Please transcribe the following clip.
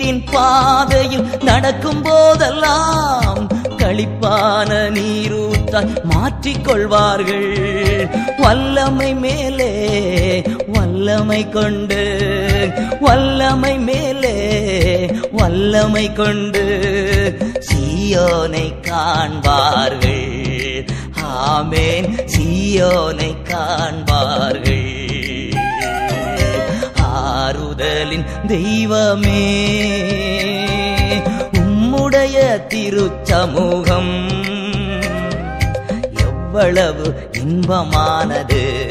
நீதியின் பாதையில் நடக்கும் போதெல்லாம் களிப்பான நீரூற்றாய் மாற்றிக்கொள்வார்கள் வல்லமை மேலே வல்லமை கொண்டு வல்லமை மேலே வல்லமை கொண்டு சீயோனை காண்பார்கள் ஆமேன் சீயோனை காண்பார்கள் ஆறுதலின் தெய்வமே உம்முடைய திருச்சமூகம் எவ்வளவு இன்பமானது